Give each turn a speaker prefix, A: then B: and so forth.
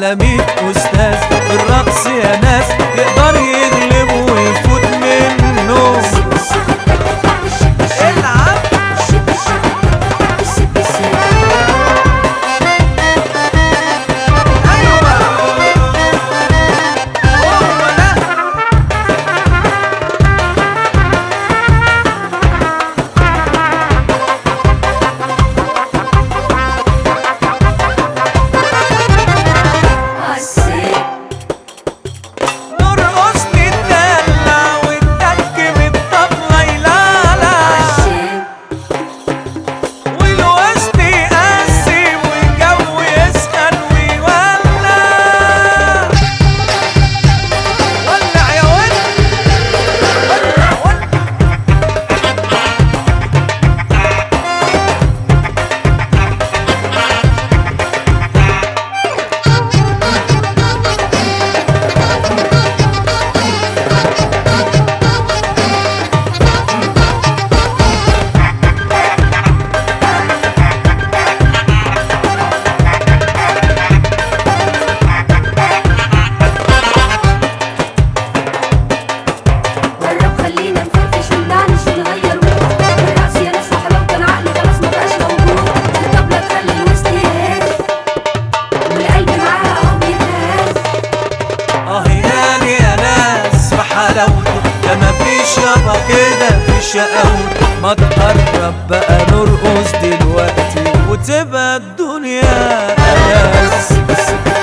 A: على ميت أستاذ الرقص يا ناس يقدر يغلب ويفوت منه العب أيوة هو ده نرقص نتدلع ونتكم الطبلة يلالا والوسط يقسم والجو يسخن ويولع ولع يا ولد ولع ولع
B: جرب خلينا نفرفش ونعنش ونغير مود الرقص يا ناس وحلاوة كان عقلي خلاص مبقاش موجود الطبلة تخلي الوسط يهز والقلب معاها اهو بيتهز
A: اه يعني يا ناس في حلاوته ده مفيش يابا كده في شقاوته ما تقرب بقى نرقص دلوقتي وتبقى الدنيا ألذ